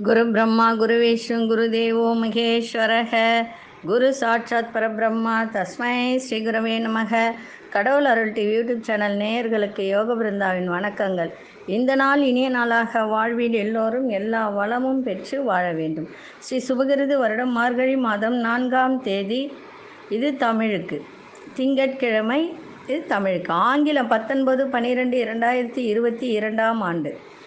குரு பிரம்மா குரு விஷ்ணு குரு தேவோ மகேஸ்வரக குரு சாட்சாத் பரபிரம்மா தஸ்மை ஸ்ரீ குருவே நமக கடவுள் அருள் டிவி யூடியூப் சேனல் நேயர்களுக்கு யோக பிருந்தாவின் வணக்கங்கள் இந்த நாள் இனிய நாளாக வாழ்வில் எல்லோரும் எல்லா வளமும் பெற்று வாழ வேண்டும் ஸ்ரீ சுபகிருது வருடம் மார்கழி மாதம் நான்காம் தேதி இது தமிழுக்கு திங்கட்கிழமை இது தமிழுக்கு ஆங்கிலம் பத்தொன்பது பன்னிரெண்டு இரண்டாயிரத்தி இருபத்தி இரண்டாம் ஆண்டு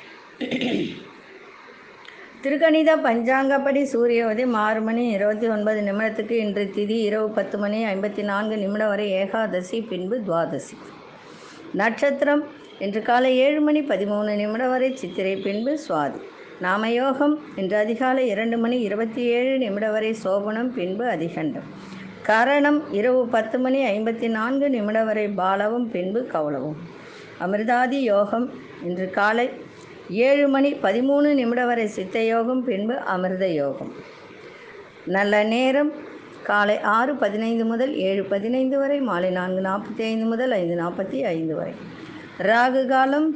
திருக்கணித பஞ்சாங்கப்படி சூரிய உதயம் ஆறு மணி இருபத்தி ஒன்பது நிமிடத்துக்கு இன்று திதி இரவு பத்து மணி ஐம்பத்தி நான்கு நிமிடம் வரை ஏகாதசி பின்பு துவாதசி நட்சத்திரம் இன்று காலை ஏழு மணி பதிமூணு நிமிடம் வரை சித்திரை பின்பு சுவாதி நாமயோகம் இன்று அதிகாலை இரண்டு மணி இருபத்தி ஏழு நிமிடம் வரை சோபனம் பின்பு அதிகண்டம் கரணம் இரவு பத்து மணி ஐம்பத்தி நான்கு நிமிடம் வரை பாலவும் பின்பு கௌளவும் அமிர்தாதி யோகம் இன்று காலை ஏழு மணி பதிமூணு நிமிடம் வரை சித்த யோகம் பின்பு அமிர்த யோகம் நல்ல நேரம் காலை ஆறு பதினைந்து முதல் ஏழு பதினைந்து வரை மாலை நான்கு நாற்பத்தி ஐந்து முதல் ஐந்து நாற்பத்தி ஐந்து வரை ராகு காலம்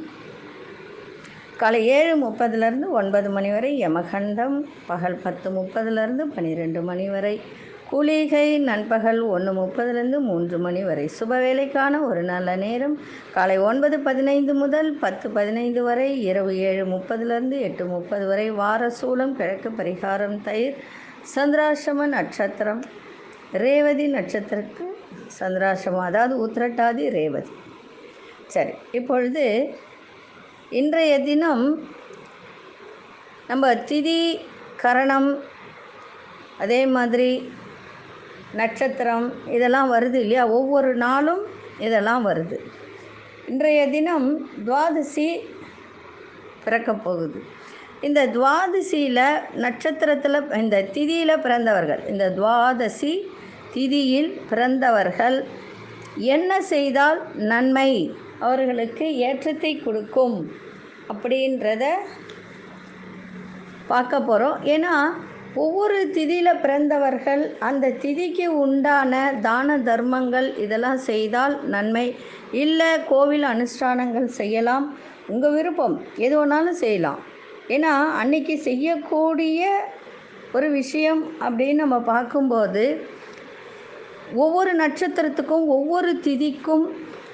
காலை ஏழு முப்பதுலேருந்து ஒன்பது மணி வரை யமகண்டம் பகல் பத்து முப்பதுலேருந்து பன்னிரெண்டு மணி வரை குளிகை நண்பகல் ஒன்று முப்பதுலேருந்து மூன்று மணி வரை சுப வேலைக்கான ஒரு நல்ல நேரம் காலை ஒன்பது பதினைந்து முதல் பத்து பதினைந்து வரை இரவு ஏழு முப்பதுலேருந்து எட்டு முப்பது வரை வார சூலம் கிழக்கு பரிகாரம் தயிர் சந்திராசிரம நட்சத்திரம் ரேவதி நட்சத்திரத்துக்கு சந்திராசிரமம் அதாவது உத்திரட்டாதி ரேவதி சரி இப்பொழுது இன்றைய தினம் நம்ம திதி கரணம் அதே மாதிரி நட்சத்திரம் இதெல்லாம் வருது இல்லையா ஒவ்வொரு நாளும் இதெல்லாம் வருது இன்றைய தினம் துவாதசி பிறக்கப் போகுது இந்த துவாதசியில் நட்சத்திரத்தில் இந்த திதியில் பிறந்தவர்கள் இந்த துவாதசி திதியில் பிறந்தவர்கள் என்ன செய்தால் நன்மை அவர்களுக்கு ஏற்றத்தை கொடுக்கும் அப்படின்றத பார்க்க போகிறோம் ஏன்னா ஒவ்வொரு திதியில் பிறந்தவர்கள் அந்த திதிக்கு உண்டான தான தர்மங்கள் இதெல்லாம் செய்தால் நன்மை இல்லை கோவில் அனுஷ்டானங்கள் செய்யலாம் உங்கள் விருப்பம் எது வேணாலும் செய்யலாம் ஏன்னா அன்னைக்கு செய்யக்கூடிய ஒரு விஷயம் அப்படின்னு நம்ம பார்க்கும்போது ஒவ்வொரு நட்சத்திரத்துக்கும் ஒவ்வொரு திதிக்கும்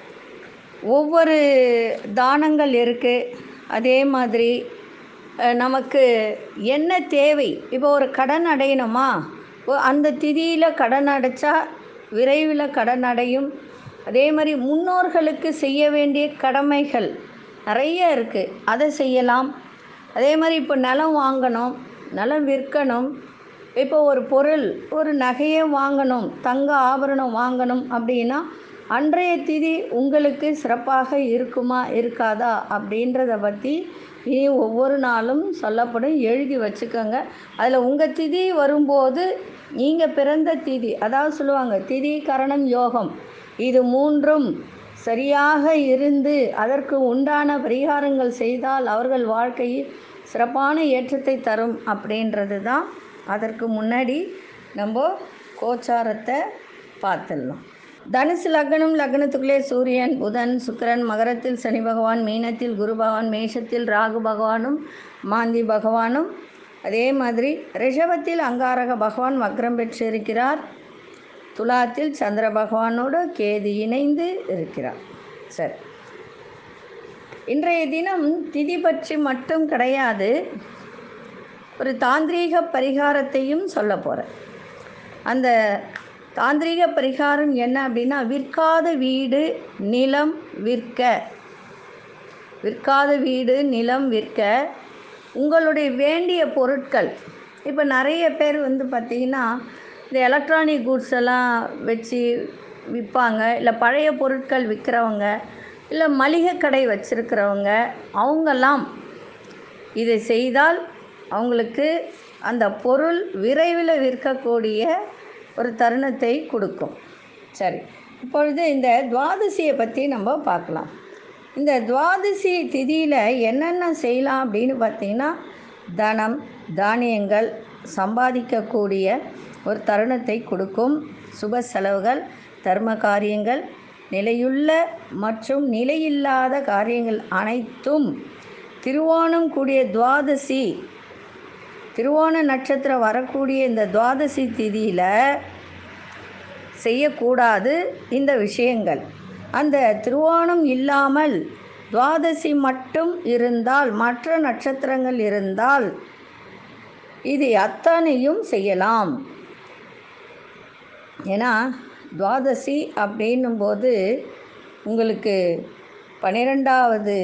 ஒவ்வொரு தானங்கள் இருக்குது அதே மாதிரி நமக்கு என்ன தேவை இப்போ ஒரு கடன் அடையணுமா அந்த திதியில் கடன் அடைச்சா விரைவில் கடன் அடையும் அதே மாதிரி முன்னோர்களுக்கு செய்ய வேண்டிய கடமைகள் நிறைய இருக்குது அதை செய்யலாம் அதே மாதிரி இப்போ நிலம் வாங்கணும் நிலம் விற்கணும் இப்போ ஒரு பொருள் ஒரு நகையை வாங்கணும் தங்க ஆபரணம் வாங்கணும் அப்படின்னா அன்றைய திதி உங்களுக்கு சிறப்பாக இருக்குமா இருக்காதா அப்படின்றத பற்றி இனி ஒவ்வொரு நாளும் சொல்லப்படும் எழுதி வச்சுக்கோங்க அதில் உங்கள் திதி வரும்போது நீங்கள் பிறந்த திதி அதாவது சொல்லுவாங்க திதி கரணம் யோகம் இது மூன்றும் சரியாக இருந்து அதற்கு உண்டான பரிகாரங்கள் செய்தால் அவர்கள் வாழ்க்கையில் சிறப்பான ஏற்றத்தை தரும் அப்படின்றது தான் அதற்கு முன்னாடி நம்ம கோச்சாரத்தை பார்த்துடலாம் தனுசு லக்னம் லக்னத்துக்குள்ளே சூரியன் புதன் சுக்கரன் மகரத்தில் சனி பகவான் மீனத்தில் குரு பகவான் மேஷத்தில் ராகு பகவானும் மாந்தி பகவானும் அதே மாதிரி ரிஷபத்தில் அங்காரக பகவான் வக்ரம் பெற்றிருக்கிறார் துலாத்தில் சந்திர பகவானோடு கேது இணைந்து இருக்கிறார் சரி இன்றைய தினம் திதி பற்றி மட்டும் கிடையாது ஒரு தாந்திரீக பரிகாரத்தையும் சொல்ல போகிறேன் அந்த தாந்திரிக பரிகாரம் என்ன அப்படின்னா விற்காத வீடு நிலம் விற்க விற்காத வீடு நிலம் விற்க உங்களுடைய வேண்டிய பொருட்கள் இப்போ நிறைய பேர் வந்து பார்த்திங்கன்னா இந்த எலக்ட்ரானிக் கூட்ஸ் எல்லாம் வச்சு விற்பாங்க இல்லை பழைய பொருட்கள் விற்கிறவங்க இல்லை மளிகை கடை வச்சுருக்கிறவங்க அவங்கெல்லாம் இதை செய்தால் அவங்களுக்கு அந்த பொருள் விரைவில் விற்கக்கூடிய ஒரு தருணத்தை கொடுக்கும் சரி இப்பொழுது இந்த துவாதசியை பற்றி நம்ம பார்க்கலாம் இந்த துவாதசி திதியில் என்னென்ன செய்யலாம் அப்படின்னு பார்த்திங்கன்னா தனம் தானியங்கள் சம்பாதிக்கக்கூடிய ஒரு தருணத்தை கொடுக்கும் சுப செலவுகள் தர்ம காரியங்கள் நிலையுள்ள மற்றும் நிலையில்லாத காரியங்கள் அனைத்தும் திருவோணம் கூடிய துவாதசி திருவோண நட்சத்திரம் வரக்கூடிய இந்த துவாதசி திதியில் செய்யக்கூடாது இந்த விஷயங்கள் அந்த திருவோணம் இல்லாமல் துவாதசி மட்டும் இருந்தால் மற்ற நட்சத்திரங்கள் இருந்தால் இது அத்தனையும் செய்யலாம் ஏன்னா துவாதசி அப்படின்னும்போது உங்களுக்கு பன்னிரெண்டாவது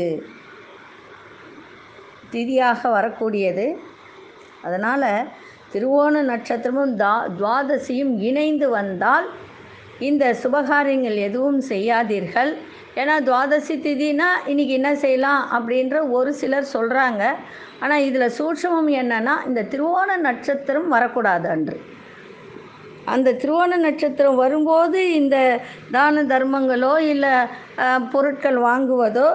திதியாக வரக்கூடியது அதனால் திருவோண நட்சத்திரமும் தா துவாதசியும் இணைந்து வந்தால் இந்த சுபகாரியங்கள் எதுவும் செய்யாதீர்கள் ஏன்னா துவாதசி திதினா இன்றைக்கி என்ன செய்யலாம் அப்படின்ற ஒரு சிலர் சொல்கிறாங்க ஆனால் இதில் சூட்சமம் என்னன்னா இந்த திருவோண நட்சத்திரம் வரக்கூடாது அன்று அந்த திருவோண நட்சத்திரம் வரும்போது இந்த தான தர்மங்களோ இல்லை பொருட்கள் வாங்குவதோ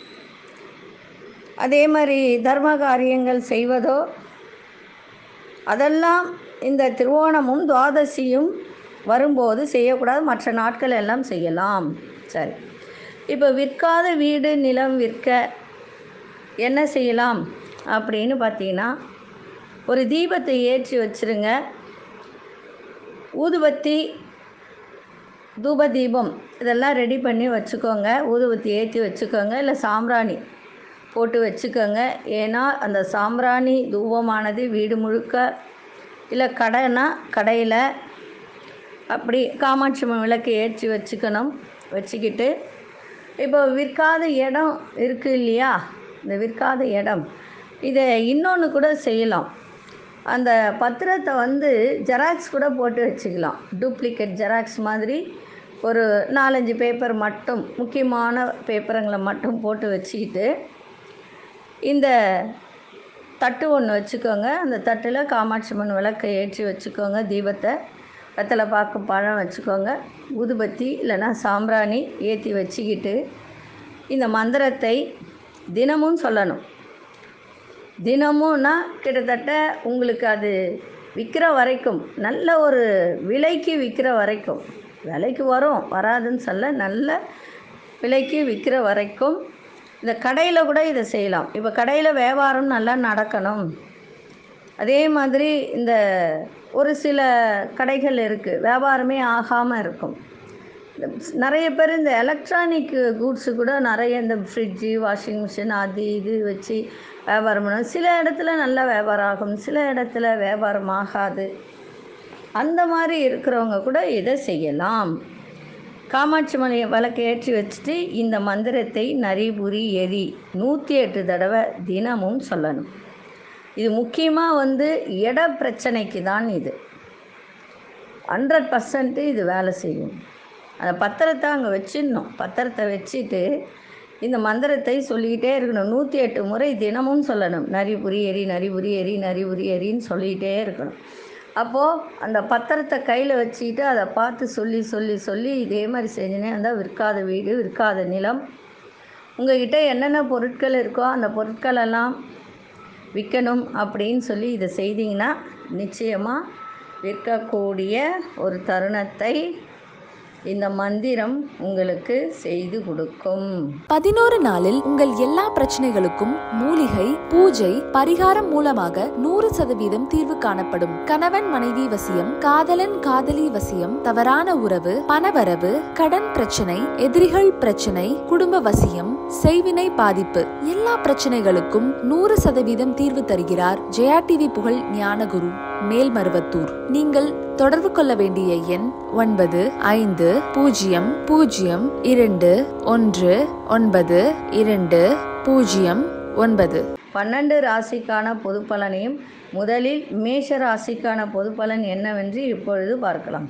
அதே மாதிரி தர்ம காரியங்கள் செய்வதோ அதெல்லாம் இந்த திருவோணமும் துவாதசியும் வரும்போது செய்யக்கூடாது மற்ற நாட்கள் எல்லாம் செய்யலாம் சரி இப்போ விற்காத வீடு நிலம் விற்க என்ன செய்யலாம் அப்படின்னு பார்த்தீங்கன்னா ஒரு தீபத்தை ஏற்றி வச்சிருங்க ஊதுபத்தி தூப தீபம் இதெல்லாம் ரெடி பண்ணி வச்சுக்கோங்க ஊதுபத்தி ஏற்றி வச்சுக்கோங்க இல்லை சாம்பிராணி போட்டு வச்சுக்கோங்க ஏன்னா அந்த சாம்பிராணி தூபமானது வீடு முழுக்க இல்லை கடைனா கடையில் அப்படி காமாட்சி அம்மன் விளக்கு ஏற்றி வச்சுக்கணும் வச்சுக்கிட்டு இப்போ விற்காத இடம் இருக்குது இல்லையா இந்த விற்காத இடம் இதை இன்னொன்று கூட செய்யலாம் அந்த பத்திரத்தை வந்து ஜெராக்ஸ் கூட போட்டு வச்சுக்கலாம் டூப்ளிகேட் ஜெராக்ஸ் மாதிரி ஒரு நாலஞ்சு பேப்பர் மட்டும் முக்கியமான பேப்பருங்களை மட்டும் போட்டு வச்சுக்கிட்டு இந்த தட்டு ஒன்று வச்சுக்கோங்க அந்த தட்டில் காமாட்சி அம்மன் விளக்கை ஏற்றி வச்சுக்கோங்க தீபத்தை வெத்தலை பாக்கு பழம் வச்சுக்கோங்க ஊதுபத்தி இல்லைன்னா சாம்பிராணி ஏற்றி வச்சுக்கிட்டு இந்த மந்திரத்தை தினமும் சொல்லணும் தினமும்னா கிட்டத்தட்ட உங்களுக்கு அது விற்கிற வரைக்கும் நல்ல ஒரு விலைக்கு விற்கிற வரைக்கும் விலைக்கு வரும் வராதுன்னு சொல்ல நல்ல விலைக்கு விற்கிற வரைக்கும் இந்த கடையில் கூட இதை செய்யலாம் இப்போ கடையில் வியாபாரம் நல்லா நடக்கணும் அதே மாதிரி இந்த ஒரு சில கடைகள் இருக்குது வியாபாரமே ஆகாமல் இருக்கும் நிறைய பேர் இந்த எலக்ட்ரானிக் கூட்ஸு கூட நிறைய இந்த ஃப்ரிட்ஜு வாஷிங் மிஷின் அது இது வச்சு வியாபாரம் பண்ணுவோம் சில இடத்துல நல்லா வியாபாரம் ஆகும் சில இடத்துல வியாபாரம் ஆகாது அந்த மாதிரி இருக்கிறவங்க கூட இதை செய்யலாம் காமாட்சி மலை விளக்கு ஏற்றி வச்சுட்டு இந்த மந்திரத்தை நரிபுரி எரி நூற்றி எட்டு தடவை தினமும் சொல்லணும் இது முக்கியமாக வந்து இட பிரச்சனைக்கு தான் இது ஹண்ட்ரட் பர்சன்ட்டு இது வேலை செய்யும் அந்த பத்திரத்தை அங்கே வச்சிடணும் பத்திரத்தை வச்சுட்டு இந்த மந்திரத்தை சொல்லிக்கிட்டே இருக்கணும் நூற்றி எட்டு முறை தினமும் சொல்லணும் நரிபுரி எரி நரிபுரி எரி நரிபுரி எரின்னு சொல்லிக்கிட்டே இருக்கணும் அப்போது அந்த பத்திரத்தை கையில் வச்சுக்கிட்டு அதை பார்த்து சொல்லி சொல்லி சொல்லி இதே மாதிரி செஞ்சுனே இருந்தால் விற்காத வீடு விற்காத நிலம் உங்ககிட்ட என்னென்ன பொருட்கள் இருக்கோ அந்த பொருட்களெல்லாம் விற்கணும் அப்படின்னு சொல்லி இதை செய்தீங்கன்னா நிச்சயமாக விற்கக்கூடிய ஒரு தருணத்தை இந்த மந்திரம் உங்களுக்கு செய்து கொடுக்கும் பதினோரு நாளில் உங்கள் எல்லா பிரச்சனைகளுக்கும் மூலிகை பூஜை பரிகாரம் மூலமாக நூறு சதவீதம் தீர்வு காணப்படும் கணவன் மனைவி வசியம் காதலன் காதலி வசியம் தவறான உறவு பணவரவு கடன் பிரச்சனை எதிரிகள் பிரச்சனை குடும்ப வசியம் செய்வினை பாதிப்பு எல்லா பிரச்சனைகளுக்கும் நூறு சதவீதம் தீர்வு தருகிறார் ஜெயா டிவி புகழ் ஞானகுரு மேல்மருவத்தூர் நீங்கள் தொடர்பு கொள்ள வேண்டிய எண் ஒன்பது ஐந்து பூஜ்ஜியம் பூஜ்ஜியம் இரண்டு ஒன்று ஒன்பது இரண்டு பூஜ்ஜியம் ஒன்பது பன்னெண்டு ராசிக்கான பொது பலனையும் முதலில் மேஷ ராசிக்கான பொது பலன் என்னவென்று இப்பொழுது பார்க்கலாம்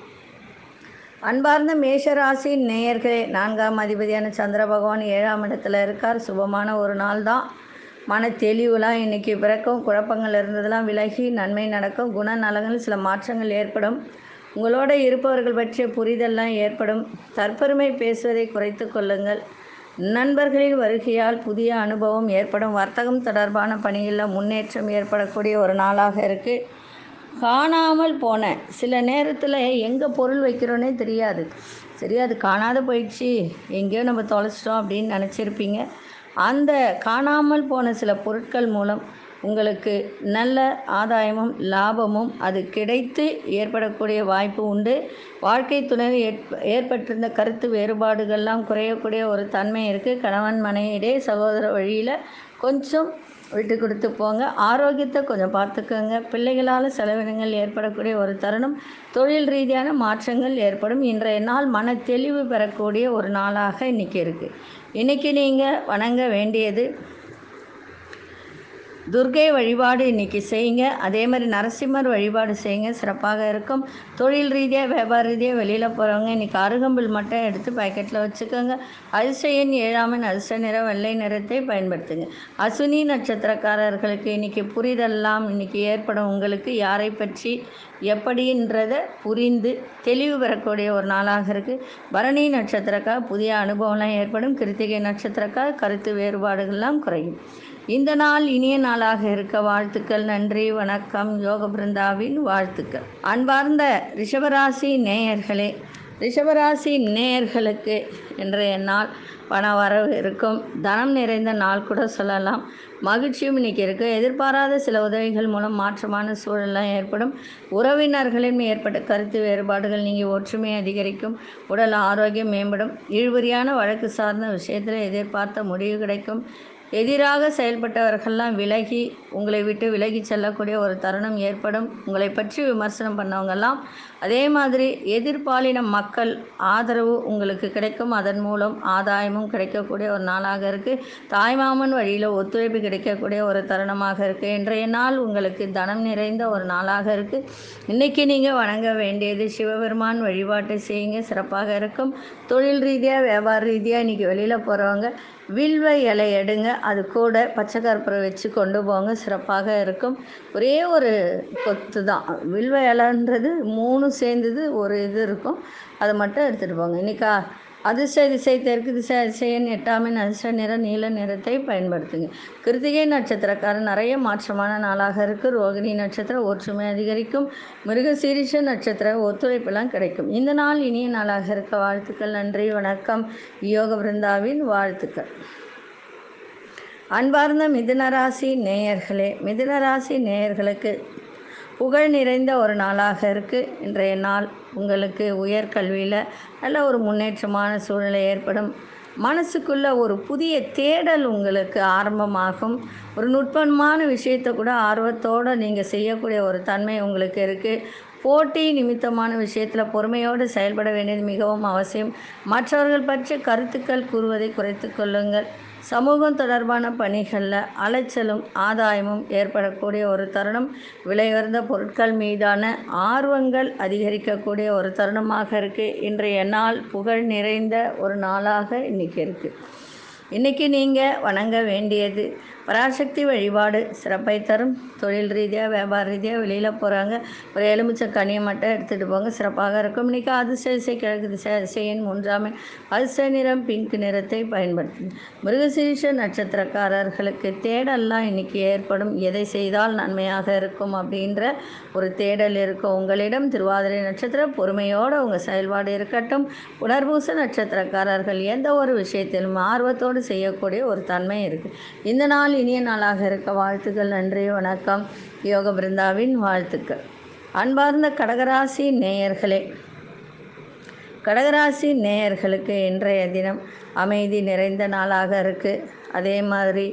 அன்பார்ந்த மேஷராசி நேயர்களே நான்காம் அதிபதியான சந்திர பகவான் ஏழாம் இடத்துல இருக்கார் சுபமான ஒரு நாள் தான் மன தெளிவுலாம் இன்றைக்கி பிறக்கும் குழப்பங்கள் இருந்ததெல்லாம் விலகி நன்மை நடக்கும் குணநலங்கள் சில மாற்றங்கள் ஏற்படும் உங்களோட இருப்பவர்கள் பற்றிய புரிதல்லாம் ஏற்படும் தற்பெருமை பேசுவதை குறைத்து கொள்ளுங்கள் நண்பர்களின் வருகையால் புதிய அனுபவம் ஏற்படும் வர்த்தகம் தொடர்பான பணிகளில் முன்னேற்றம் ஏற்படக்கூடிய ஒரு நாளாக இருக்குது காணாமல் போன சில நேரத்தில் எங்கே பொருள் வைக்கிறோன்னே தெரியாது சரி அது காணாத போயிடுச்சு எங்கேயோ நம்ம தொலைச்சிட்டோம் அப்படின்னு நினச்சிருப்பீங்க அந்த காணாமல் போன சில பொருட்கள் மூலம் உங்களுக்கு நல்ல ஆதாயமும் லாபமும் அது கிடைத்து ஏற்படக்கூடிய வாய்ப்பு உண்டு வாழ்க்கை துணையில் ஏற்ப ஏற்பட்டிருந்த கருத்து வேறுபாடுகள்லாம் குறையக்கூடிய ஒரு தன்மை இருக்குது கணவன் மனைவியிடையே சகோதர வழியில் கொஞ்சம் விட்டு கொடுத்து போங்க ஆரோக்கியத்தை கொஞ்சம் பார்த்துக்கோங்க பிள்ளைகளால் செலவினங்கள் ஏற்படக்கூடிய ஒரு தருணம் தொழில் ரீதியான மாற்றங்கள் ஏற்படும் இன்றைய நாள் மன தெளிவு பெறக்கூடிய ஒரு நாளாக இன்றைக்கி இருக்குது இன்றைக்கி நீங்கள் வணங்க வேண்டியது துர்கை வழிபாடு இன்றைக்கி செய்யுங்க அதே மாதிரி நரசிம்மர் வழிபாடு செய்யுங்க சிறப்பாக இருக்கும் தொழில் ரீதியாக வியாபார ரீதியாக வெளியில் போகிறவங்க இன்றைக்கி அருகம்புல் மட்டும் எடுத்து பாக்கெட்டில் வச்சுக்கோங்க அதிசயன் ஏழாமின் அதிர்ஷ்ட நிற வெள்ளை நிறத்தை பயன்படுத்துங்க அசுனி நட்சத்திரக்காரர்களுக்கு இன்றைக்கி புரிதெல்லாம் இன்றைக்கி ஏற்படும் உங்களுக்கு யாரை பற்றி எப்படின்றத புரிந்து தெளிவு பெறக்கூடிய ஒரு நாளாக இருக்குது பரணி நட்சத்திரக்காக புதிய அனுபவம்லாம் ஏற்படும் கிருத்திகை நட்சத்திரக்காக கருத்து வேறுபாடுகள்லாம் குறையும் இந்த நாள் இனிய நாளாக இருக்க வாழ்த்துக்கள் நன்றி வணக்கம் யோக பிருந்தாவின் வாழ்த்துக்கள் அன்பார்ந்த ரிஷபராசி நேயர்களே ரிஷபராசி நேயர்களுக்கு இன்றைய நாள் பண வரவு இருக்கும் தனம் நிறைந்த நாள் கூட சொல்லலாம் மகிழ்ச்சியும் இன்னைக்கு இருக்குது எதிர்பாராத சில உதவிகள் மூலம் மாற்றமான சூழலாம் ஏற்படும் உறவினர்களின் ஏற்பட்ட கருத்து வேறுபாடுகள் நீங்கள் ஒற்றுமை அதிகரிக்கும் உடல் ஆரோக்கியம் மேம்படும் இழுபறியான வழக்கு சார்ந்த விஷயத்தில் எதிர்பார்த்த முடிவு கிடைக்கும் எதிராக செயல்பட்டவர்கள்லாம் விலகி உங்களை விட்டு விலகி செல்லக்கூடிய ஒரு தருணம் ஏற்படும் உங்களை பற்றி விமர்சனம் பண்ணவங்கெல்லாம் அதே மாதிரி எதிர்பாலின மக்கள் ஆதரவு உங்களுக்கு கிடைக்கும் அதன் மூலம் ஆதாயமும் கிடைக்கக்கூடிய ஒரு நாளாக இருக்குது தாய்மாமன் வழியில் ஒத்துழைப்பு கிடைக்கக்கூடிய ஒரு தருணமாக இருக்குது இன்றைய நாள் உங்களுக்கு தனம் நிறைந்த ஒரு நாளாக இருக்குது இன்றைக்கி நீங்கள் வணங்க வேண்டியது சிவபெருமான் வழிபாட்டை செய்யுங்க சிறப்பாக இருக்கும் தொழில் ரீதியாக வியாபார ரீதியாக இன்றைக்கி வெளியில் போகிறவங்க வில்வ இலை எடுங்க அது கூட பச்சை கற்பூரம் வச்சு கொண்டு போங்க சிறப்பாக இருக்கும் ஒரே ஒரு கொத்து தான் வில்வ இலைன்றது மூணு சேர்ந்தது ஒரு இது இருக்கும் அதை மட்டும் எடுத்துகிட்டு போங்க இன்றைக்கா அதிர்ஷ்ட திசை தெற்கு திசை அதிசயன் எட்டாமின் அதிர்ஷ்ட நிற நீல நிறத்தை பயன்படுத்துங்க கிருத்திகை நட்சத்திரக்காரன் நிறைய மாற்றமான நாளாக இருக்குது ரோகிணி நட்சத்திரம் ஒற்றுமை அதிகரிக்கும் மிருகசீரிஷ நட்சத்திர ஒத்துழைப்பெல்லாம் கிடைக்கும் இந்த நாள் இனிய நாளாக இருக்க வாழ்த்துக்கள் நன்றி வணக்கம் யோக பிருந்தாவின் வாழ்த்துக்கள் அன்பார்ந்த மிதுனராசி நேயர்களே மிதுனராசி நேயர்களுக்கு புகழ் நிறைந்த ஒரு நாளாக இருக்குது இன்றைய நாள் உங்களுக்கு உயர்கல்வியில் நல்ல ஒரு முன்னேற்றமான சூழ்நிலை ஏற்படும் மனசுக்குள்ள ஒரு புதிய தேடல் உங்களுக்கு ஆரம்பமாகும் ஒரு நுட்பமான விஷயத்தை கூட ஆர்வத்தோடு நீங்கள் செய்யக்கூடிய ஒரு தன்மை உங்களுக்கு இருக்குது போட்டி நிமித்தமான விஷயத்தில் பொறுமையோடு செயல்பட வேண்டியது மிகவும் அவசியம் மற்றவர்கள் பற்றி கருத்துக்கள் கூறுவதை குறைத்து கொள்ளுங்கள் சமூகம் தொடர்பான பணிகளில் அலைச்சலும் ஆதாயமும் ஏற்படக்கூடிய ஒரு தருணம் விலையுயர்ந்த பொருட்கள் மீதான ஆர்வங்கள் அதிகரிக்கக்கூடிய ஒரு தருணமாக இருக்குது இன்றைய நாள் புகழ் நிறைந்த ஒரு நாளாக இன்றைக்கி இருக்குது இன்றைக்கி நீங்கள் வணங்க வேண்டியது பராசக்தி வழிபாடு சிறப்பை தரும் தொழில் ரீதியாக வியாபார ரீதியாக வெளியில் போகிறாங்க ஒரு எலுமிச்சை கனியை மட்டும் எடுத்துகிட்டு போங்க சிறப்பாக இருக்கும் இன்றைக்கி அதிர்ஷ்ட திசை கிழக்கு திசை அதிசயன் மூன்றாம் எண் அதிர்ஷ்ட நிறம் பிங்க் நிறத்தை பயன்படுத்துங்க மிருகசீரிஷ நட்சத்திரக்காரர்களுக்கு தேடல்லாம் இன்றைக்கி ஏற்படும் எதை செய்தால் நன்மையாக இருக்கும் அப்படின்ற ஒரு தேடல் இருக்கும் உங்களிடம் திருவாதிரை நட்சத்திரம் பொறுமையோடு உங்கள் செயல்பாடு இருக்கட்டும் புனர்பூச நட்சத்திரக்காரர்கள் எந்த ஒரு விஷயத்திலும் ஆர்வத்தோடு செய்யக்கூடிய ஒரு தன்மை இருக்குது இந்த நாள் இனிய நாளாக இருக்க வாழ்த்துக்கள் நன்றி வணக்கம் யோக பிருந்தாவின் வாழ்த்துக்கள் அன்பார்ந்த கடகராசி நேயர்களே கடகராசி நேயர்களுக்கு இன்றைய தினம் அமைதி நிறைந்த நாளாக இருக்குது அதே மாதிரி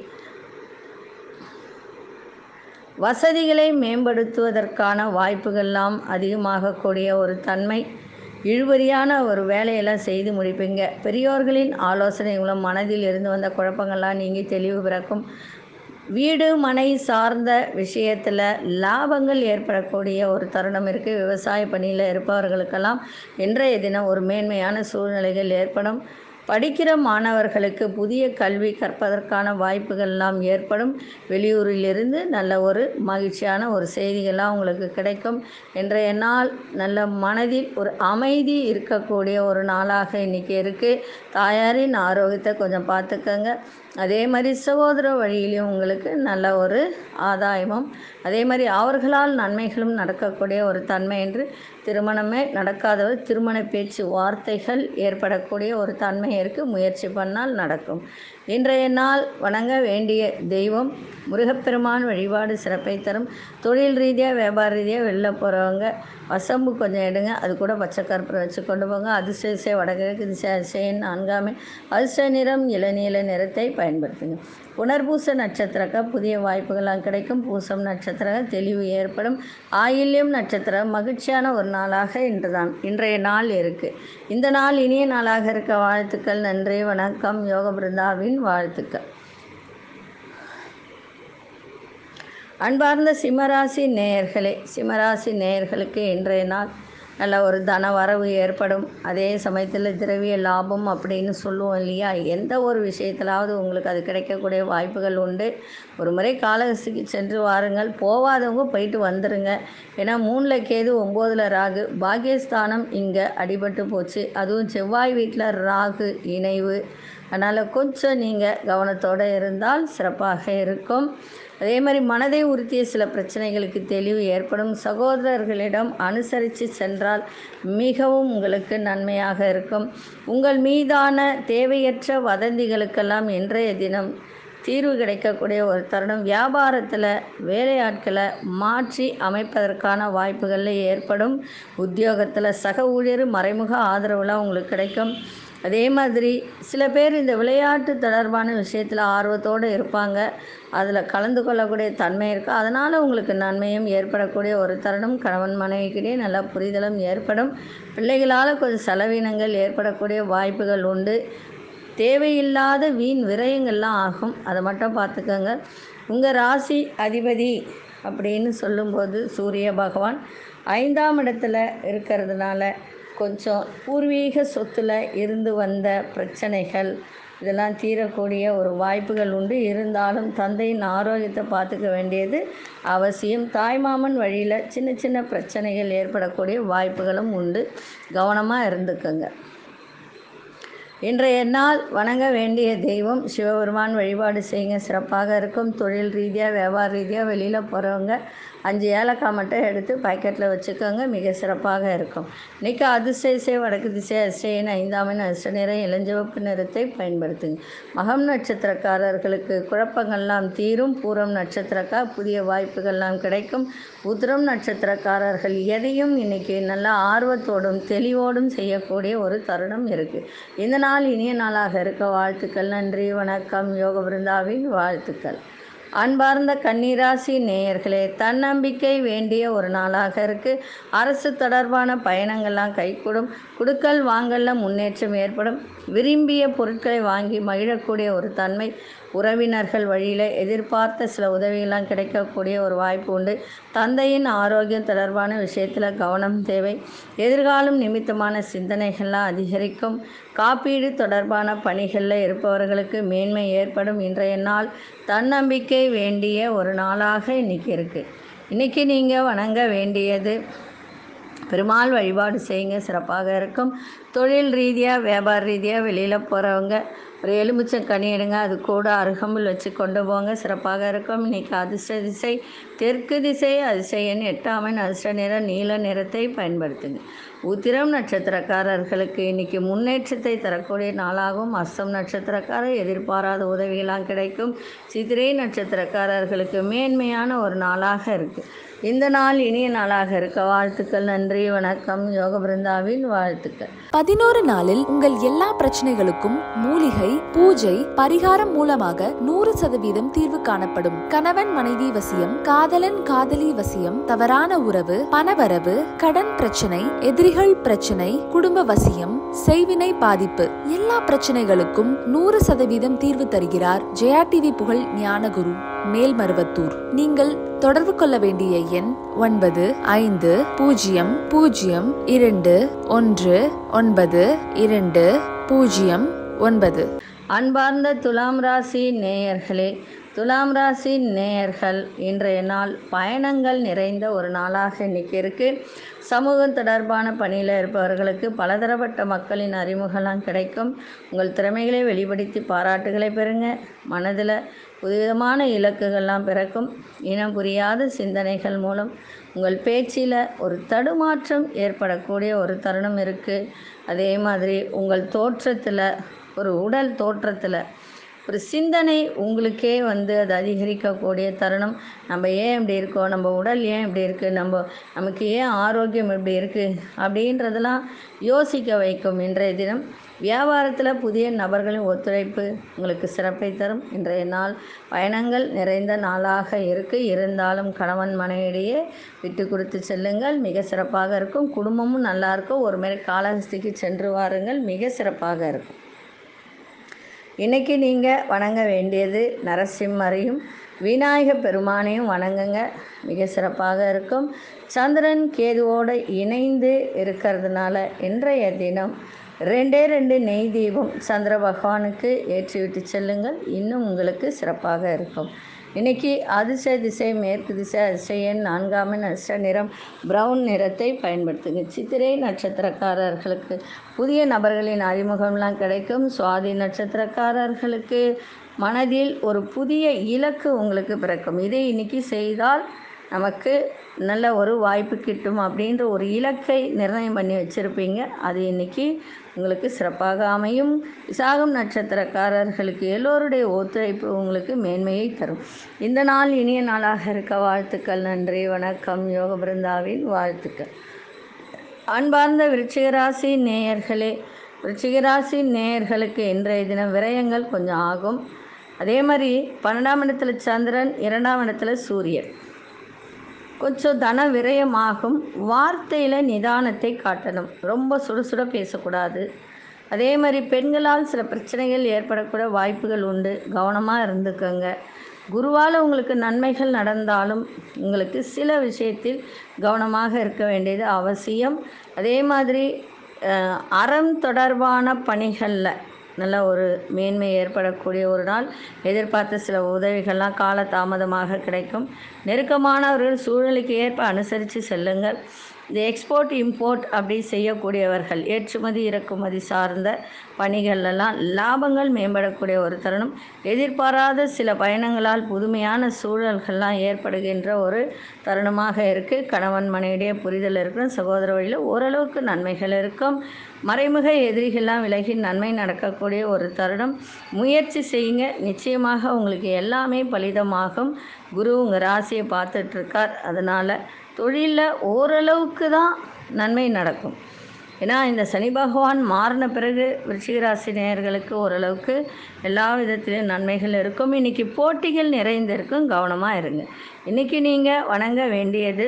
வசதிகளை மேம்படுத்துவதற்கான வாய்ப்புகள்லாம் அதிகமாகக்கூடிய ஒரு தன்மை இழுபறியான ஒரு வேலையெல்லாம் செய்து முடிப்பீங்க பெரியோர்களின் ஆலோசனை மூலம் மனதில் இருந்து வந்த குழப்பங்கள்லாம் நீங்கி தெளிவு பிறக்கும் வீடு மனை சார்ந்த விஷயத்தில் லாபங்கள் ஏற்படக்கூடிய ஒரு தருணம் இருக்குது விவசாய பணியில் இருப்பவர்களுக்கெல்லாம் இன்றைய தினம் ஒரு மேன்மையான சூழ்நிலைகள் ஏற்படும் படிக்கிற மாணவர்களுக்கு புதிய கல்வி கற்பதற்கான வாய்ப்புகள்லாம் ஏற்படும் வெளியூரிலிருந்து நல்ல ஒரு மகிழ்ச்சியான ஒரு செய்திகள்லாம் உங்களுக்கு கிடைக்கும் இன்றைய நாள் நல்ல மனதில் ஒரு அமைதி இருக்கக்கூடிய ஒரு நாளாக இன்றைக்கி இருக்குது தாயாரின் ஆரோக்கியத்தை கொஞ்சம் பார்த்துக்கங்க அதே மாதிரி சகோதர வழியிலையும் உங்களுக்கு நல்ல ஒரு ஆதாயமும் அதே மாதிரி அவர்களால் நன்மைகளும் நடக்கக்கூடிய ஒரு தன்மை என்று திருமணமே நடக்காதவர் திருமண பேச்சு வார்த்தைகள் ஏற்படக்கூடிய ஒரு தன்மை இருக்குது முயற்சி பண்ணால் நடக்கும் இன்றைய நாள் வணங்க வேண்டிய தெய்வம் முருகப்பெருமான் வழிபாடு சிறப்பை தரும் தொழில் ரீதியாக வியாபார ரீதியாக வெளில போகிறவங்க வசம்பு கொஞ்சம் எடுங்க அது கூட பச்சை கற்பூரம் வச்சு கொண்டு போங்க அதிர்ஷ்ட திசை வடகிழக்கு திசை அதிசயன் நான்காமை அதிர்ஷ்ட நிறம் இளநீல நிறத்தை பயன்படுத்துங்க புனர்பூச நட்சத்திரக்க புதிய வாய்ப்புகள்லாம் கிடைக்கும் பூசம் நட்சத்திர தெளிவு ஏற்படும் ஆயில்யம் நட்சத்திரம் மகிழ்ச்சியான ஒரு நாளாக இன்றுதான் இன்றைய நாள் இருக்குது இந்த நாள் இனிய நாளாக இருக்க வாழ்த்துக்கள் நன்றி வணக்கம் யோக பிருந்தாவின் வாழ்த்துக்கள் அன்பார்ந்த சிம்மராசி நேயர்களே சிம்மராசி நேயர்களுக்கு இன்றைய நாள் நல்ல ஒரு தன வரவு ஏற்படும் அதே சமயத்தில் திரவிய லாபம் அப்படின்னு சொல்லுவோம் இல்லையா எந்த ஒரு விஷயத்திலாவது உங்களுக்கு அது கிடைக்கக்கூடிய வாய்ப்புகள் உண்டு ஒரு முறை காலகஸ்திக்கு சென்று வாருங்கள் போகாதவங்க போயிட்டு வந்துடுங்க ஏன்னா மூணில் கேது ஒம்போதில் ராகு பாகியஸ்தானம் இங்கே அடிபட்டு போச்சு அதுவும் செவ்வாய் வீட்டில் ராகு இணைவு அதனால் கொஞ்சம் நீங்கள் கவனத்தோடு இருந்தால் சிறப்பாக இருக்கும் அதே மாதிரி மனதை உறுத்திய சில பிரச்சனைகளுக்கு தெளிவு ஏற்படும் சகோதரர்களிடம் அனுசரித்து சென்றால் மிகவும் உங்களுக்கு நன்மையாக இருக்கும் உங்கள் மீதான தேவையற்ற வதந்திகளுக்கெல்லாம் இன்றைய தினம் தீர்வு கிடைக்கக்கூடிய ஒரு தருணம் வியாபாரத்தில் வேலையாட்களை மாற்றி அமைப்பதற்கான வாய்ப்புகளில் ஏற்படும் உத்தியோகத்தில் சக ஊழியர் மறைமுக ஆதரவுலாம் உங்களுக்கு கிடைக்கும் அதே மாதிரி சில பேர் இந்த விளையாட்டு தொடர்பான விஷயத்தில் ஆர்வத்தோடு இருப்பாங்க அதில் கலந்து கொள்ளக்கூடிய தன்மை இருக்குது அதனால் உங்களுக்கு நன்மையும் ஏற்படக்கூடிய ஒரு தருணம் கணவன் மனைவிக்கிடையே நல்ல புரிதலும் ஏற்படும் பிள்ளைகளால் கொஞ்சம் செலவினங்கள் ஏற்படக்கூடிய வாய்ப்புகள் உண்டு தேவையில்லாத வீண் விரயங்கள்லாம் ஆகும் அதை மட்டும் பார்த்துக்கோங்க உங்கள் ராசி அதிபதி அப்படின்னு சொல்லும்போது சூரிய பகவான் ஐந்தாம் இடத்துல இருக்கிறதுனால கொஞ்சம் பூர்வீக சொத்தில் இருந்து வந்த பிரச்சனைகள் இதெல்லாம் தீரக்கூடிய ஒரு வாய்ப்புகள் உண்டு இருந்தாலும் தந்தையின் ஆரோக்கியத்தை பார்த்துக்க வேண்டியது அவசியம் தாய்மாமன் வழியில் சின்ன சின்ன பிரச்சனைகள் ஏற்படக்கூடிய வாய்ப்புகளும் உண்டு கவனமாக இருந்துக்கோங்க இன்றைய நாள் வணங்க வேண்டிய தெய்வம் சிவபெருமான் வழிபாடு செய்யுங்க சிறப்பாக இருக்கும் தொழில் ரீதியாக வியாபார ரீதியாக வெளியில் போகிறவங்க அஞ்சு ஏலக்காய் மட்டும் எடுத்து பாக்கெட்டில் வச்சுக்கோங்க மிக சிறப்பாக இருக்கும் இன்றைக்கி அதிர்ஷ்ட திசை வடக்கு திசை அதிர்ஷ்டன் ஐந்தாமின் அதிர்ஷ்ட நிறம் இளஞ்சிவப்பு நிறத்தை பயன்படுத்துங்க மகம் நட்சத்திரக்காரர்களுக்கு குழப்பங்கள்லாம் தீரும் பூரம் நட்சத்திரக்கா புதிய வாய்ப்புகள்லாம் கிடைக்கும் உத்திரம் நட்சத்திரக்காரர்கள் எதையும் இன்றைக்கி நல்ல ஆர்வத்தோடும் தெளிவோடும் செய்யக்கூடிய ஒரு தருணம் இருக்குது இந்த நாள் இனிய நாளாக இருக்க வாழ்த்துக்கள் நன்றி வணக்கம் யோக பிருந்தாவின் வாழ்த்துக்கள் அன்பார்ந்த கன்னிராசி நேயர்களே தன்னம்பிக்கை வேண்டிய ஒரு நாளாக இருக்குது அரசு தொடர்பான பயணங்கள்லாம் கைகூடும் குடுக்கல் வாங்கல்ல முன்னேற்றம் ஏற்படும் விரும்பிய பொருட்களை வாங்கி மகிழக்கூடிய ஒரு தன்மை உறவினர்கள் வழியில் எதிர்பார்த்த சில உதவிகள்லாம் கிடைக்கக்கூடிய ஒரு வாய்ப்பு உண்டு தந்தையின் ஆரோக்கியம் தொடர்பான விஷயத்தில் கவனம் தேவை எதிர்காலம் நிமித்தமான சிந்தனைகள்லாம் அதிகரிக்கும் காப்பீடு தொடர்பான பணிகளில் இருப்பவர்களுக்கு மேன்மை ஏற்படும் இன்றைய நாள் தன்னம்பிக்கை வேண்டிய ஒரு நாளாக இன்றைக்கி இருக்குது இன்றைக்கி நீங்கள் வணங்க வேண்டியது பெருமாள் வழிபாடு செய்யுங்க சிறப்பாக இருக்கும் தொழில் ரீதியாக வியாபார ரீதியாக வெளியில் போகிறவங்க ஒரு எலுமிச்சம் கனி எடுங்க அது கூட அருகம்புல் வச்சு கொண்டு போங்க சிறப்பாக இருக்கும் இன்றைக்கி அதிர்ஷ்ட திசை தெற்கு திசை அதிசயன் எட்டாமன் அதிர்ஷ்ட நிறம் நீல நிறத்தை பயன்படுத்துங்க உத்திரம் நட்சத்திரக்காரர்களுக்கு இன்றைக்கி முன்னேற்றத்தை தரக்கூடிய நாளாகவும் அஸ்தம் நட்சத்திரக்காரர் எதிர்பாராத உதவிகளாம் கிடைக்கும் சித்திரை நட்சத்திரக்காரர்களுக்கு மேன்மையான ஒரு நாளாக இருக்குது இந்த நாள் இனிய நாளாக இருக்க வாழ்த்துக்கள் நன்றி வணக்கம் யோக பிருந்தாவின் வாழ்த்துக்கள் பதினோரு நாளில் உங்கள் எல்லா பிரச்சனைகளுக்கும் மூலிகை பூஜை பரிகாரம் மூலமாக நூறு சதவீதம் தீர்வு காணப்படும் கணவன் மனைவி வசியம் காதலன் காதலி வசியம் தவறான உறவு பணவரவு கடன் பிரச்சனை எதிரிகள் பிரச்சனை குடும்ப வசியம் செய்வினை பாதிப்பு எல்லா பிரச்சனைகளுக்கும் நூறு சதவீதம் தீர்வு தருகிறார் ஜெயா டிவி புகழ் ஞானகுரு மேல்மருவத்தூர் நீங்கள் தொடர்பு கொள்ள வேண்டிய எண் ஒன்பது ஐந்து பூஜ்ஜியம் பூஜ்ஜியம் இரண்டு ஒன்று ஒன்பது இரண்டு பூஜ்ஜியம் ஒன்பது அன்பார்ந்த துலாம் ராசி நேயர்களே துலாம் ராசி நேயர்கள் இன்றைய நாள் பயணங்கள் நிறைந்த ஒரு நாளாக இன்னைக்கு இருக்குது சமூகம் தொடர்பான பணியில் இருப்பவர்களுக்கு பலதரப்பட்ட மக்களின் அறிமுகம்லாம் கிடைக்கும் உங்கள் திறமைகளை வெளிப்படுத்தி பாராட்டுகளை பெறுங்க மனதில் புதுவிதமான இலக்குகள்லாம் பிறக்கும் இனம் புரியாத சிந்தனைகள் மூலம் உங்கள் பேச்சில் ஒரு தடுமாற்றம் ஏற்படக்கூடிய ஒரு தருணம் இருக்குது அதே மாதிரி உங்கள் தோற்றத்தில் ஒரு உடல் தோற்றத்தில் ஒரு சிந்தனை உங்களுக்கே வந்து அது அதிகரிக்கக்கூடிய தருணம் நம்ம ஏன் இப்படி இருக்கோம் நம்ம உடல் ஏன் இப்படி இருக்குது நம்ம நமக்கு ஏன் ஆரோக்கியம் இப்படி இருக்குது அப்படின்றதெல்லாம் யோசிக்க வைக்கும் இன்றைய தினம் வியாபாரத்தில் புதிய நபர்களின் ஒத்துழைப்பு உங்களுக்கு சிறப்பை தரும் இன்றைய நாள் பயணங்கள் நிறைந்த நாளாக இருக்கு இருந்தாலும் கணவன் மனைவிடையே விட்டு கொடுத்து செல்லுங்கள் மிக சிறப்பாக இருக்கும் குடும்பமும் நல்லா இருக்கும் ஒரு மாதிரி காலஹஸ்திக்கு சென்று வாருங்கள் மிக சிறப்பாக இருக்கும் இன்னைக்கு நீங்கள் வணங்க வேண்டியது நரசிம்மரையும் விநாயக பெருமானையும் வணங்குங்க மிக சிறப்பாக இருக்கும் சந்திரன் கேதுவோடு இணைந்து இருக்கிறதுனால இன்றைய தினம் ரெண்டே ரெண்டு நெய் தீபம் சந்திர பகவானுக்கு ஏற்றிவிட்டு செல்லுங்கள் இன்னும் உங்களுக்கு சிறப்பாக இருக்கும் இன்னைக்கு அதிசய திசை மேற்கு திசை அதிசய எண் நான்காம் எண் அதிர்ஷ்ட நிறம் பிரவுன் நிறத்தை பயன்படுத்துங்க சித்திரை நட்சத்திரக்காரர்களுக்கு புதிய நபர்களின் அறிமுகம்லாம் கிடைக்கும் சுவாதி நட்சத்திரக்காரர்களுக்கு மனதில் ஒரு புதிய இலக்கு உங்களுக்கு பிறக்கும் இதை இன்னைக்கு செய்தால் நமக்கு நல்ல ஒரு வாய்ப்பு கிட்டும் அப்படின்ற ஒரு இலக்கை நிர்ணயம் பண்ணி வச்சுருப்பீங்க அது இன்னைக்கு உங்களுக்கு சிறப்பாக அமையும் விசாகம் நட்சத்திரக்காரர்களுக்கு எல்லோருடைய ஒத்துழைப்பு உங்களுக்கு மேன்மையை தரும் இந்த நாள் இனிய நாளாக இருக்க வாழ்த்துக்கள் நன்றி வணக்கம் யோக பிருந்தாவின் வாழ்த்துக்கள் அன்பார்ந்த விருச்சிகராசி நேயர்களே விருச்சிகராசி நேயர்களுக்கு இன்றைய தினம் விரயங்கள் கொஞ்சம் ஆகும் அதே மாதிரி பன்னெண்டாம் இடத்துல சந்திரன் இரண்டாம் இடத்துல சூரியன் கொஞ்சம் தன விரயமாகும் வார்த்தையில் நிதானத்தை காட்டணும் ரொம்ப சுட பேசக்கூடாது அதே மாதிரி பெண்களால் சில பிரச்சனைகள் ஏற்படக்கூட வாய்ப்புகள் உண்டு கவனமாக இருந்துக்கோங்க குருவால் உங்களுக்கு நன்மைகள் நடந்தாலும் உங்களுக்கு சில விஷயத்தில் கவனமாக இருக்க வேண்டியது அவசியம் அதே மாதிரி அஹ், அறம் தொடர்பான பணிகளில் நல்ல ஒரு மேன்மை ஏற்படக்கூடிய ஒரு நாள் எதிர்பார்த்த சில உதவிகள்லாம் கால தாமதமாக கிடைக்கும் நெருக்கமானவர்கள் சூழ்நிலைக்கு ஏற்ப அனுசரித்து செல்லுங்கள் இந்த எக்ஸ்போர்ட் இம்போர்ட் அப்படி செய்யக்கூடியவர்கள் ஏற்றுமதி இறக்குமதி சார்ந்த பணிகளெல்லாம் லாபங்கள் மேம்படக்கூடிய ஒரு தருணம் எதிர்பாராத சில பயணங்களால் புதுமையான சூழல்கள்லாம் ஏற்படுகின்ற ஒரு தருணமாக இருக்குது கணவன் மனைவிடைய புரிதல் இருக்கும் சகோதர வழியில் ஓரளவுக்கு நன்மைகள் இருக்கும் மறைமுக எதிரிகள்லாம் விலகி நன்மை நடக்கக்கூடிய ஒரு தருணம் முயற்சி செய்யுங்க நிச்சயமாக உங்களுக்கு எல்லாமே பலிதமாகும் குரு உங்கள் ராசியை பார்த்துட்ருக்கார் அதனால் தொழிலில் ஓரளவுக்கு தான் நன்மை நடக்கும் ஏன்னா இந்த சனி பகவான் மாறின பிறகு விருச்சிக ராசி நேயர்களுக்கு ஓரளவுக்கு எல்லா விதத்திலும் நன்மைகள் இருக்கும் இன்றைக்கி போட்டிகள் நிறைந்திருக்கும் கவனமாக இருங்க இன்றைக்கி நீங்கள் வணங்க வேண்டியது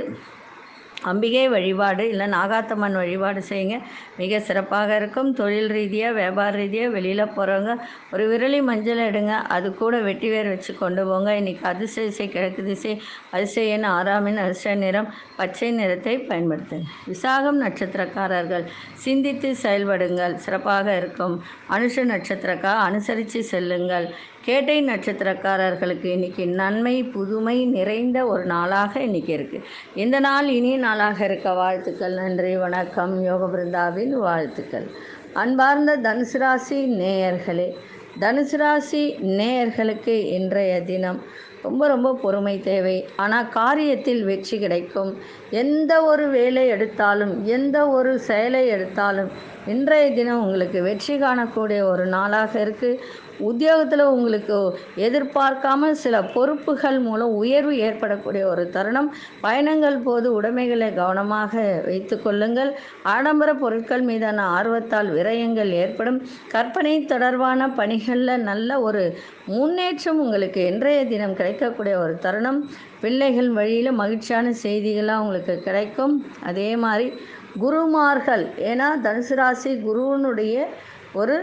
அம்பிகை வழிபாடு இல்லை நாகாத்தம்மன் வழிபாடு செய்யுங்க மிக சிறப்பாக இருக்கும் தொழில் ரீதியாக வியாபார ரீதியாக வெளியில் போகிறவங்க ஒரு விரலி மஞ்சள் எடுங்க அது கூட வெட்டி வேர் வச்சு கொண்டு போங்க இன்றைக்கி அதிசய திசை கிழக்கு திசை அதிசய எண் ஆறாம் எண் அதிர்ஷ்ட நிறம் பச்சை நிறத்தை பயன்படுத்துங்க விசாகம் நட்சத்திரக்காரர்கள் சிந்தித்து செயல்படுங்கள் சிறப்பாக இருக்கும் அனுஷ நட்சத்திரக்கா அனுசரித்து செல்லுங்கள் கேட்டை நட்சத்திரக்காரர்களுக்கு இன்னைக்கு நன்மை புதுமை நிறைந்த ஒரு நாளாக இன்னைக்கு இருக்குது இந்த நாள் இனிய நாளாக இருக்க வாழ்த்துக்கள் நன்றி வணக்கம் யோக பிருந்தாவின் வாழ்த்துக்கள் அன்பார்ந்த தனுசு ராசி நேயர்களே தனுசு ராசி நேயர்களுக்கு இன்றைய தினம் ரொம்ப ரொம்ப பொறுமை தேவை ஆனால் காரியத்தில் வெற்றி கிடைக்கும் எந்த ஒரு வேலை எடுத்தாலும் எந்த ஒரு செயலை எடுத்தாலும் இன்றைய தினம் உங்களுக்கு வெற்றி காணக்கூடிய ஒரு நாளாக இருக்குது உத்தியோகத்தில் உங்களுக்கு எதிர்பார்க்காம சில பொறுப்புகள் மூலம் உயர்வு ஏற்படக்கூடிய ஒரு தருணம் பயணங்கள் போது உடைமைகளை கவனமாக வைத்து கொள்ளுங்கள் ஆடம்பர பொருட்கள் மீதான ஆர்வத்தால் விரயங்கள் ஏற்படும் கற்பனை தொடர்பான பணிகளில் நல்ல ஒரு முன்னேற்றம் உங்களுக்கு இன்றைய தினம் கிடைக்கக்கூடிய ஒரு தருணம் பிள்ளைகள் வழியில் மகிழ்ச்சியான செய்திகளாக உங்களுக்கு கிடைக்கும் அதே மாதிரி குருமார்கள் ஏன்னா தனுசு ராசி குருவினுடைய ஒரு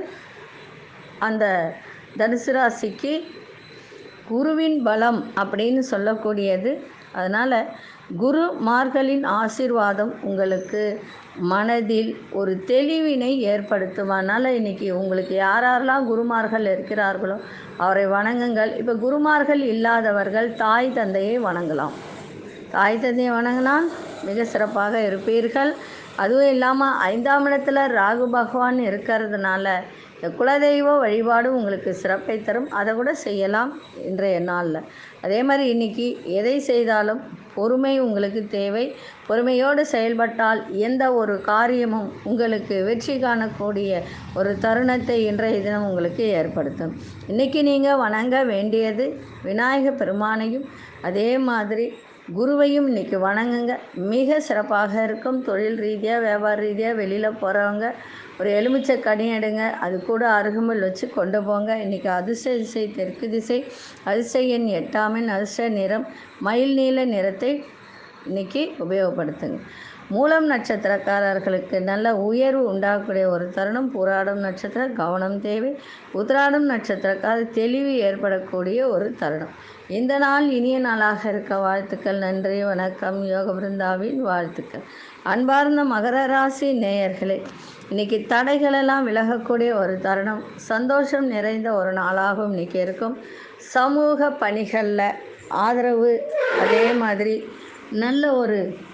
அந்த தனுசு ராசிக்கு குருவின் பலம் அப்படின்னு சொல்லக்கூடியது அதனால் குருமார்களின் ஆசீர்வாதம் உங்களுக்கு மனதில் ஒரு தெளிவினை ஏற்படுத்தும் அதனால் இன்றைக்கி உங்களுக்கு யார் யாரெல்லாம் குருமார்கள் இருக்கிறார்களோ அவரை வணங்குங்கள் இப்போ குருமார்கள் இல்லாதவர்கள் தாய் தந்தையை வணங்கலாம் தாய் தந்தையை வணங்கினால் மிக சிறப்பாக இருப்பீர்கள் அதுவும் இல்லாமல் ஐந்தாம் இடத்துல ராகு பகவான் இருக்கிறதுனால இந்த குலதெய்வ வழிபாடு உங்களுக்கு சிறப்பை தரும் அதை கூட செய்யலாம் இன்றைய நாளில் அதே மாதிரி இன்றைக்கி எதை செய்தாலும் பொறுமை உங்களுக்கு தேவை பொறுமையோடு செயல்பட்டால் எந்த ஒரு காரியமும் உங்களுக்கு வெற்றி காணக்கூடிய ஒரு தருணத்தை இன்றைய தினம் உங்களுக்கு ஏற்படுத்தும் இன்றைக்கி நீங்கள் வணங்க வேண்டியது விநாயக பெருமானையும் அதே மாதிரி குருவையும் இன்றைக்கி வணங்குங்க மிக சிறப்பாக இருக்கும் தொழில் ரீதியாக வியாபார ரீதியாக வெளியில் போகிறவங்க ஒரு எலுமிச்சை கனி எடுங்க அது கூட அருகம்புல் வச்சு கொண்டு போங்க இன்றைக்கி அதிர்ஷ்ட திசை தெற்கு திசை அதிர்ஷ்ட எண் எட்டாமின் அதிர்ஷ்ட நிறம் மயில் நீல நிறத்தை இன்றைக்கி உபயோகப்படுத்துங்க மூலம் நட்சத்திரக்காரர்களுக்கு நல்ல உயர்வு உண்டாகக்கூடிய ஒரு தருணம் பூராடம் நட்சத்திரம் கவனம் தேவை உத்திராடம் நட்சத்திரக்கார தெளிவு ஏற்படக்கூடிய ஒரு தருணம் இந்த நாள் இனிய நாளாக இருக்க வாழ்த்துக்கள் நன்றி வணக்கம் யோக பிருந்தாவின் வாழ்த்துக்கள் அன்பார்ந்த மகர ராசி நேயர்களே இன்னைக்கு தடைகளெல்லாம் விலகக்கூடிய ஒரு தருணம் சந்தோஷம் நிறைந்த ஒரு நாளாகவும் இன்னைக்கு இருக்கும் சமூக பணிகளில் ஆதரவு அதே மாதிரி நல்ல ஒரு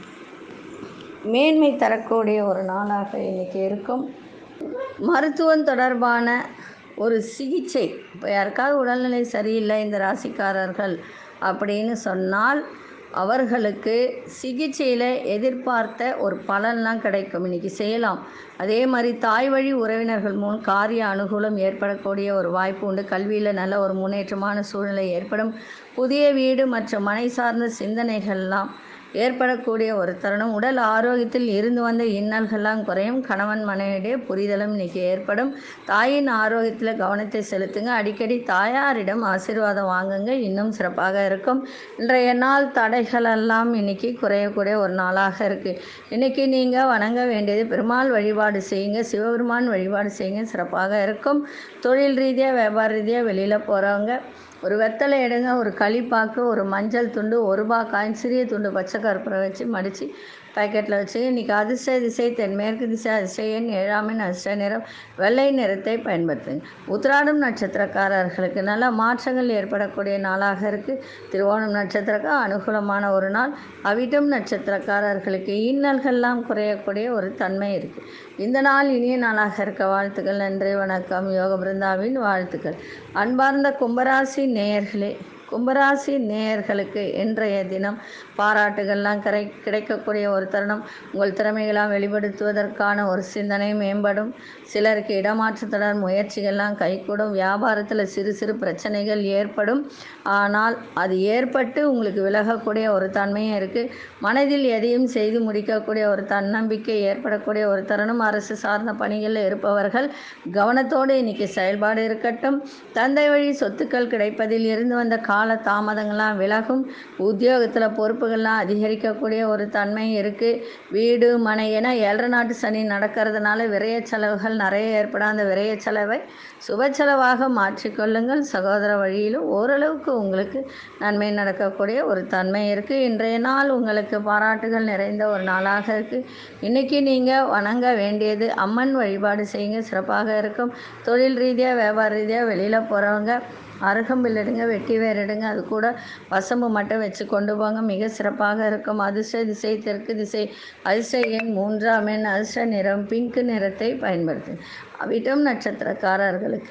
மேன்மை தரக்கூடிய ஒரு நாளாக இன்னைக்கு இருக்கும் மருத்துவம் தொடர்பான ஒரு சிகிச்சை இப்போ யாருக்காவது உடல்நிலை சரியில்லை இந்த ராசிக்காரர்கள் அப்படின்னு சொன்னால் அவர்களுக்கு சிகிச்சையில் எதிர்பார்த்த ஒரு பலன்லாம் கிடைக்கும் இன்றைக்கி செய்யலாம் அதே மாதிரி தாய் வழி உறவினர்கள் மூலம் காரிய அனுகூலம் ஏற்படக்கூடிய ஒரு வாய்ப்பு உண்டு கல்வியில் நல்ல ஒரு முன்னேற்றமான சூழ்நிலை ஏற்படும் புதிய வீடு மற்றும் மனை சார்ந்த சிந்தனைகள்லாம் ஏற்படக்கூடிய ஒரு தருணம் உடல் ஆரோக்கியத்தில் இருந்து வந்த இன்னல்கள்லாம் குறையும் கணவன் மனைவிடையே புரிதலும் இன்னைக்கு ஏற்படும் தாயின் ஆரோக்கியத்தில் கவனத்தை செலுத்துங்க அடிக்கடி தாயாரிடம் ஆசீர்வாதம் வாங்குங்க இன்னும் சிறப்பாக இருக்கும் இன்றைய நாள் தடைகளெல்லாம் இன்னைக்கு குறையக்கூடிய ஒரு நாளாக இருக்குது இன்னைக்கு நீங்கள் வணங்க வேண்டியது பெருமாள் வழிபாடு செய்யுங்க சிவபெருமான் வழிபாடு செய்யுங்க சிறப்பாக இருக்கும் தொழில் ரீதியாக வியாபார ரீதியாக வெளியில் போகிறவங்க ஒரு வெத்தலை எடுங்க ஒரு களிப்பாக்கு ஒரு மஞ்சள் துண்டு ஒரு ரூபா காயின் சிறிய துண்டு பச்சை கருப்பரை வச்சு மடித்து பாக்கெட்டில் வச்சு இன்றைக்கி அதிர்ஷ்ட திசை தென்மேற்கு திசை அதிர்ஷ்ட எண் ஏழாமின் அதிர்ஷ்ட நிறம் வெள்ளை நிறத்தை பயன்படுத்துங்க உத்திராடம் நட்சத்திரக்காரர்களுக்கு நல்ல மாற்றங்கள் ஏற்படக்கூடிய நாளாக இருக்குது திருவோணம் நட்சத்திரக்கு அனுகூலமான ஒரு நாள் அவிட்டம் நட்சத்திரக்காரர்களுக்கு இன்னல்கள்லாம் குறையக்கூடிய ஒரு தன்மை இருக்குது இந்த நாள் இனிய நாளாக இருக்க வாழ்த்துக்கள் நன்றி வணக்கம் யோக பிருந்தாவின் வாழ்த்துக்கள் அன்பார்ந்த கும்பராசி நேயர்களே கும்பராசி நேயர்களுக்கு இன்றைய தினம் பாராட்டுகள்லாம் கிடை கிடைக்கக்கூடிய ஒரு தருணம் உங்கள் திறமைகளாம் வெளிப்படுத்துவதற்கான ஒரு சிந்தனை மேம்படும் சிலருக்கு இடமாற்றத்துடன் முயற்சிகள்லாம் கைகூடும் வியாபாரத்தில் சிறு சிறு பிரச்சனைகள் ஏற்படும் ஆனால் அது ஏற்பட்டு உங்களுக்கு விலகக்கூடிய ஒரு தன்மையும் இருக்குது மனதில் எதையும் செய்து முடிக்கக்கூடிய ஒரு தன்னம்பிக்கை ஏற்படக்கூடிய ஒரு தருணம் அரசு சார்ந்த பணிகளில் இருப்பவர்கள் கவனத்தோடு இன்னைக்கு செயல்பாடு இருக்கட்டும் தந்தை வழி சொத்துக்கள் கிடைப்பதில் இருந்து வந்த கால தாமதங்கள்லாம் விலகும் உத்தியோகத்தில் பொறுப்புகள்லாம் அதிகரிக்கக்கூடிய ஒரு தன்மை இருக்குது வீடு மனை என ஏழரை நாட்டு சனி நடக்கிறதுனால விரைய செலவுகள் நிறைய ஏற்படும் அந்த விரைய செலவை சுப செலவாக மாற்றிக்கொள்ளுங்கள் சகோதர வழியிலும் ஓரளவுக்கு உங்களுக்கு நன்மை நடக்கக்கூடிய ஒரு தன்மை இருக்குது இன்றைய நாள் உங்களுக்கு பாராட்டுகள் நிறைந்த ஒரு நாளாக இருக்குது இன்றைக்கி நீங்கள் வணங்க வேண்டியது அம்மன் வழிபாடு செய்யுங்க சிறப்பாக இருக்கும் தொழில் ரீதியாக வியாபார ரீதியாக வெளியில் போகிறவங்க அருகம்பில் எடுங்க வெட்டி வேர் எடுங்க அது கூட வசம்பு மட்டும் வச்சு கொண்டு போங்க மிக சிறப்பாக இருக்கும் அதிர்ஷ்ட திசை தெற்கு திசை அதிர்ஷ்ட எண் மூன்றாம் எண் அதிர்ஷ்ட நிறம் பிங்க் நிறத்தை பயன்படுத்து அவிட்டம் நட்சத்திரக்காரர்களுக்கு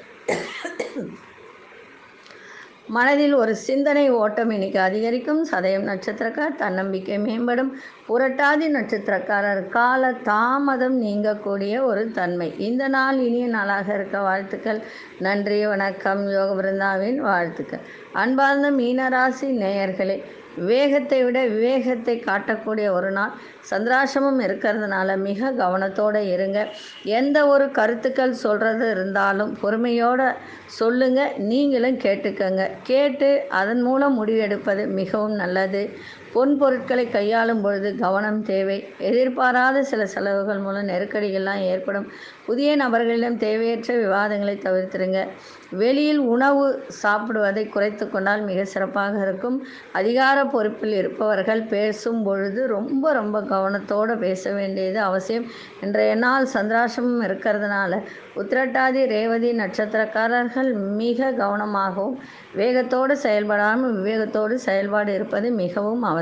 மனதில் ஒரு சிந்தனை ஓட்டம் இன்னைக்கு அதிகரிக்கும் சதயம் நட்சத்திரக்கார் தன்னம்பிக்கை மேம்படும் புரட்டாதி நட்சத்திரக்காரர் கால தாமதம் நீங்கக்கூடிய ஒரு தன்மை இந்த நாள் இனிய நாளாக இருக்க வாழ்த்துக்கள் நன்றி வணக்கம் யோக பிருந்தாவின் வாழ்த்துக்கள் அன்பார்ந்த மீனராசி நேயர்களே வேகத்தை விட விவேகத்தை காட்டக்கூடிய ஒரு நாள் சந்திராசிரமம் இருக்கிறதுனால மிக கவனத்தோடு இருங்க எந்த ஒரு கருத்துக்கள் சொல்கிறது இருந்தாலும் பொறுமையோடு சொல்லுங்க நீங்களும் கேட்டுக்கங்க கேட்டு அதன் மூலம் முடிவெடுப்பது மிகவும் நல்லது பொன் பொருட்களை கையாளும் பொழுது கவனம் தேவை எதிர்பாராத சில செலவுகள் மூலம் நெருக்கடிகள்லாம் ஏற்படும் புதிய நபர்களிடம் தேவையற்ற விவாதங்களை தவிர்த்திருங்க வெளியில் உணவு சாப்பிடுவதை குறைத்து கொண்டால் மிக சிறப்பாக இருக்கும் அதிகார பொறுப்பில் இருப்பவர்கள் பேசும் பொழுது ரொம்ப ரொம்ப கவனத்தோடு பேச வேண்டியது அவசியம் இன்றைய நாள் சந்திராசிரமம் இருக்கிறதுனால உத்திரட்டாதி ரேவதி நட்சத்திரக்காரர்கள் மிக கவனமாகவும் வேகத்தோடு செயல்படாமல் விவேகத்தோடு செயல்பாடு இருப்பது மிகவும் அவசியம்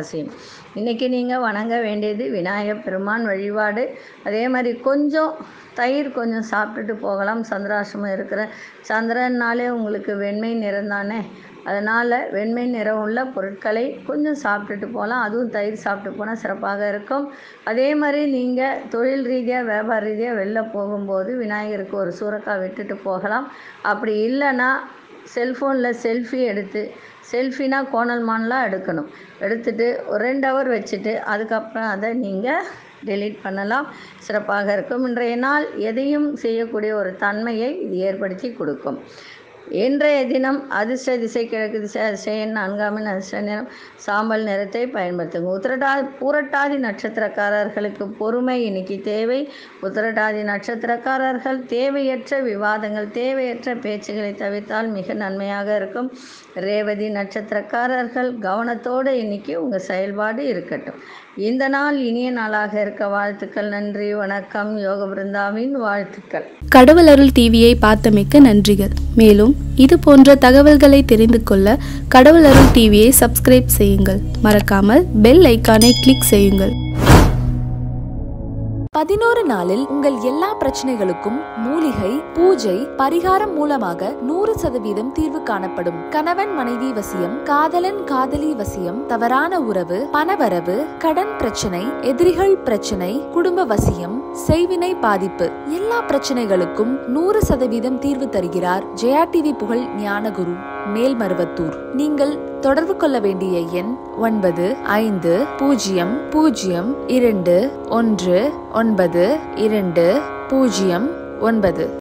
அவசியம் இன்றைக்கி நீங்கள் வணங்க வேண்டியது விநாயகர் பெருமான் வழிபாடு அதே மாதிரி கொஞ்சம் தயிர் கொஞ்சம் சாப்பிட்டுட்டு போகலாம் சந்திராசிரமம் இருக்கிற சந்திரன்னாலே உங்களுக்கு வெண்மை நிறம் தானே அதனால் வெண்மை நிறம் உள்ள பொருட்களை கொஞ்சம் சாப்பிட்டுட்டு போகலாம் அதுவும் தயிர் சாப்பிட்டு போனால் சிறப்பாக இருக்கும் அதே மாதிரி நீங்கள் தொழில் ரீதியாக வியாபார ரீதியாக வெளில போகும்போது விநாயகருக்கு ஒரு சூறக்காய் விட்டுட்டு போகலாம் அப்படி இல்லைன்னா செல்ஃபோனில் செல்ஃபி எடுத்து செல்ஃபினா கோணல் மானலாம் எடுக்கணும் எடுத்துட்டு ஒரு ரெண்டு ஹவர் வச்சுட்டு அதுக்கப்புறம் அதை நீங்கள் டெலீட் பண்ணலாம் சிறப்பாக இருக்கும் இன்றைய நாள் எதையும் செய்யக்கூடிய ஒரு தன்மையை இது ஏற்படுத்தி கொடுக்கும் இன்றைய தினம் அதிர்ஷ்ட திசை கிழக்கு திசை அதிசயன் நான்காமின் அதிர்ஷ்ட நிறம் சாம்பல் நிறத்தை பயன்படுத்துங்க உத்திரட்டா பூரட்டாதி நட்சத்திரக்காரர்களுக்கு பொறுமை இன்னைக்கு தேவை உத்திரட்டாதி நட்சத்திரக்காரர்கள் தேவையற்ற விவாதங்கள் தேவையற்ற பேச்சுகளை தவிர்த்தால் மிக நன்மையாக இருக்கும் ரேவதி நட்சத்திரக்காரர்கள் கவனத்தோடு இன்னைக்கு உங்கள் செயல்பாடு இருக்கட்டும் இந்த நாள் இனிய நாளாக இருக்க வாழ்த்துக்கள் நன்றி வணக்கம் யோக பிருந்தாவின் வாழ்த்துக்கள் கடவுள் அருள் டிவியை பார்த்தமைக்க நன்றிகள் மேலும் இது போன்ற தகவல்களை தெரிந்து கொள்ள கடவுள் அருள் டிவியை சப்ஸ்கிரைப் செய்யுங்கள் மறக்காமல் பெல் ஐக்கானை கிளிக் செய்யுங்கள் பதினோரு நாளில் உங்கள் எல்லா பிரச்சனைகளுக்கும் மூலிகை பூஜை பரிகாரம் மூலமாக நூறு சதவீதம் தீர்வு காணப்படும் கணவன் மனைவி வசியம் காதலன் காதலி வசியம் தவறான உறவு பணவரவு கடன் பிரச்சனை எதிரிகள் பிரச்சனை குடும்ப வசியம் செய்வினை பாதிப்பு எல்லா பிரச்சனைகளுக்கும் நூறு சதவீதம் தீர்வு தருகிறார் ஜெயா டிவி புகழ் ஞானகுரு மேல்மருவத்தூர் நீங்கள் தொடர்பு கொள்ள வேண்டிய எண் ஒன்பது ஐந்து பூஜ்ஜியம் பூஜ்ஜியம் இரண்டு ஒன்று ஒன்பது இரண்டு பூஜ்ஜியம் ஒன்பது